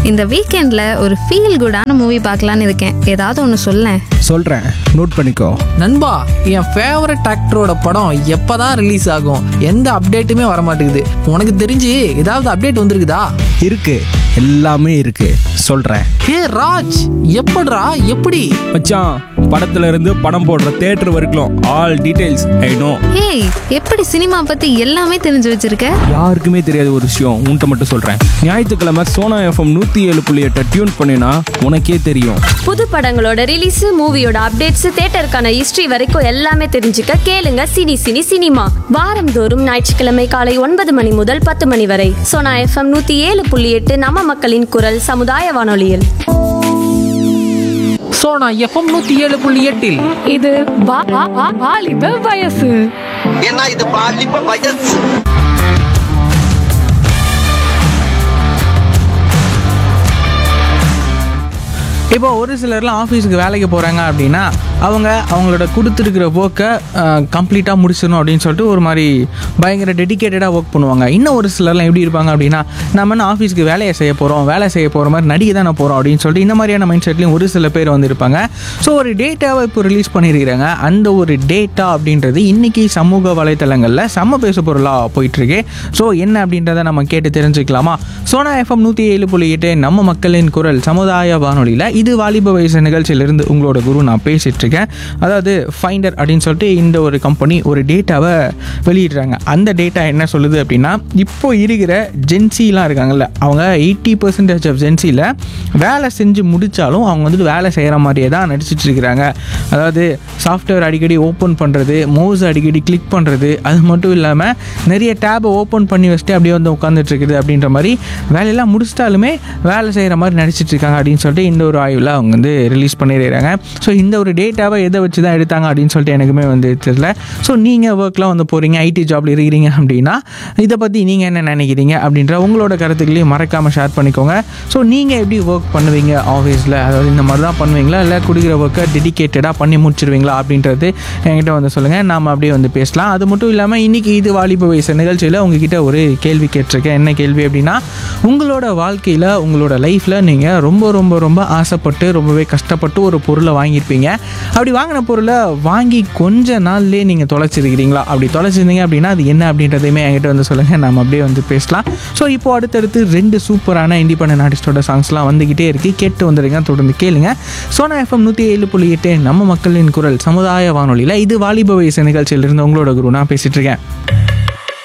இந்த வீக்கெண்டில் ஒரு ஃபீல் குடான மூவி பார்க்கலான்னு இருக்கேன் ஏதாவது ஒன்று சொல்லேன் சொல்கிறேன் நோட் பண்ணிக்கோ நண்பா என் ஃபேவரட் ஆக்டரோட படம் எப்பதான் ரிலீஸ் ஆகும் எந்த அப்டேட்டுமே வர மாட்டேங்குது உனக்கு தெரிஞ்சு ஏதாவது அப்டேட் வந்திருக்குதா இருக்கு எல்லாமே இருக்கு சொல்கிறேன் ஹே ராஜ் எப்படிடா எப்படி மச்சான் படத்துல இருந்து படம் போடுற தேட்டர் வரைக்கும் ஆல் டீடைல்ஸ் ஐ நோ ஏய் எப்படி சினிமா பற்றி எல்லாமே தெரிஞ்சு வச்சிருக்க யாருக்குமே தெரியாத ஒரு விஷயம் உன்கிட்ட மட்டும் சொல்கிறேன் ஞாயிற்றுக்கிழமை சோனா எஃப்எம் நூற்றி ஏழு புள்ளி எட்டை டியூன் பண்ணினா உனக்கே தெரியும் புது படங்களோட ரிலீஸ் மூவியோட அப்டேட்ஸ் தேட்டருக்கான ஹிஸ்டரி வரைக்கும் எல்லாமே தெரிஞ்சுக்க கேளுங்க சினி சினி சினிமா வாரந்தோறும் ஞாயிற்றுக்கிழமை காலை ஒன்பது மணி முதல் பத்து மணி வரை சோனா எஃப்எம் நூத்தி ஏழு புள்ளி எட்டு நம்ம மக்களின் குரல் சமுதாய வானொலியில் சோனா எஃப்எம் நூத்தி ஏழு புள்ளி எட்டில் இது வா- வா- வா- வாலிப வயசு ஏன்னா இது பாலிப்ப வயசு இப்போ ஒரு சிலர்லாம் ஆஃபீஸுக்கு வேலைக்கு போகிறாங்க அப்படின்னா அவங்க அவங்களோட கொடுத்துருக்கிற ஒர்க்கை கம்ப்ளீட்டாக முடிச்சிடணும் அப்படின்னு சொல்லிட்டு ஒரு மாதிரி பயங்கர டெடிக்கேட்டடாக ஒர்க் பண்ணுவாங்க இன்னும் ஒரு சிலர்லாம் எப்படி இருப்பாங்க அப்படின்னா நம்ம என்ன ஆஃபீஸ்க்கு வேலையை செய்ய போகிறோம் வேலை செய்ய போகிற மாதிரி நடிகை தானே போகிறோம் அப்படின்னு சொல்லிட்டு இந்த மாதிரியான மைண்ட் செட்லேயும் ஒரு சில பேர் வந்து இருப்பாங்க ஸோ ஒரு டேட்டாவை இப்போ ரிலீஸ் பண்ணியிருக்கிறாங்க அந்த ஒரு டேட்டா அப்படின்றது இன்றைக்கி சமூக வலைத்தளங்களில் செம்ம பேச பொருளாக போயிட்டுருக்கு ஸோ என்ன அப்படின்றத நம்ம கேட்டு தெரிஞ்சுக்கலாமா சோனா எஃப்எம் நூற்றி ஏழு புள்ளி எட்டு நம்ம மக்களின் குரல் சமுதாய வானொலியில் இது வாலிப வயசு நிகழ்ச்சியிலிருந்து உங்களோட குரு நான் பேசிகிட்டு இருக்கேன் அதாவது ஃபைண்டர் அப்படின்னு சொல்லிட்டு இந்த ஒரு கம்பெனி ஒரு டேட்டாவை வெளியிடுறாங்க அந்த டேட்டா என்ன சொல்லுது அப்படின்னா இப்போ இருக்கிற ஜென்சிலாம் இருக்காங்கல்ல அவங்க எயிட்டி பர்சன்டேஜ் ஆஃப் ஜென்சியில் வேலை செஞ்சு முடித்தாலும் அவங்க வந்துட்டு வேலை செய்கிற மாதிரியே தான் நடிச்சிட்டு இருக்கிறாங்க அதாவது சாஃப்ட்வேர் அடிக்கடி ஓப்பன் பண்ணுறது மவுஸ் அடிக்கடி கிளிக் பண்ணுறது அது மட்டும் இல்லாமல் நிறைய டேபை ஓப்பன் பண்ணி வச்சுட்டு அப்படியே வந்து உட்காந்துட்டு இருக்குது அப்படின்ற மாதிரி வேலையெல்லாம் முடிச்சிட்டாலுமே வேலை செய்கிற மாதிரி நடிச்சிட்டு இருக்காங்க அப்படின்னு சொல்லிட்டு இந்த ஒரு ஆய்வில் அவங்க வந்து ரிலீஸ் பண்ணிடுறாங்க ஸோ இந்த ஒரு டேட்டாவை எதை வச்சு தான் எடுத்தாங்க அப்படின்னு சொல்லிட்டு எனக்குமே வந்து தெரியல ஸோ நீங்கள் ஒர்க்லாம் வந்து போகிறீங்க ஐடி ஜாப்ல இருக்கிறீங்க அப்படின்னா இதை பற்றி நீங்கள் என்ன நினைக்கிறீங்க அப்படின்ற உங்களோட கருத்துக்களையும் மறக்காமல் ஷேர் பண்ணிக்கோங்க ஸோ நீங்கள் எப்படி ஒர்க் பண்ணுவீங்க ஆஃபீஸில் அதாவது இந்த மாதிரி தான் பண்ணுவீங்களா இல்லை கொடுக்குற ஒர்க்கை டெடிக்கேட்டடாக பண்ணி முடிச்சிருவீங்களா அப்படின்றது என்கிட்ட வந்து சொல்லுங்கள் நாம் அப்படியே வந்து பேசலாம் அது மட்டும் இல்லாமல் இன்றைக்கி இது வாலிப வயசு நிகழ்ச்சியில் உங்ககிட்ட ஒரு கேள்வி கேட்டிருக்கேன் என்ன கேள்வி அப்படின்னா உங்களோட வாழ்க்கையில் உங்களோட லைஃப்பில் நீங்கள் ரொம்ப ரொம்ப ரொம்ப ஆசைப்பட்டு ரொம்பவே கஷ்டப்பட்டு ஒரு பொருளை வாங்கியிருப்பீங்க அப்படி வாங்கின பொருளை வாங்கி கொஞ்ச நாள்லேயே நீங்கள் தொலைச்சிருக்கிறீங்களா அப்படி தொலைச்சிருந்தீங்க அப்படின்னா அது என்ன அப்படின்றதையுமே என்கிட்ட வந்து சொல்லுங்கள் நம்ம அப்படியே வந்து பேசலாம் ஸோ இப்போ அடுத்தடுத்து ரெண்டு சூப்பரான இண்டிபெண்டன்ட் ஆர்டிஸ்டோட சாங்ஸ்லாம் வந்துக்கிட்டே இருக்குது கேட்டு வந்துடுங்க தொடர்ந்து கேளுங்க சோனா எஃப்எம் நூற்றி ஏழு புள்ளி எட்டு நம்ம மக்களின் குரல் சமுதாய வானொலியில் இது வாலிப வயசு நிகழ்ச்சியிலிருந்து உங்களோட குரு நான் பேசிகிட்டு இருக்கேன்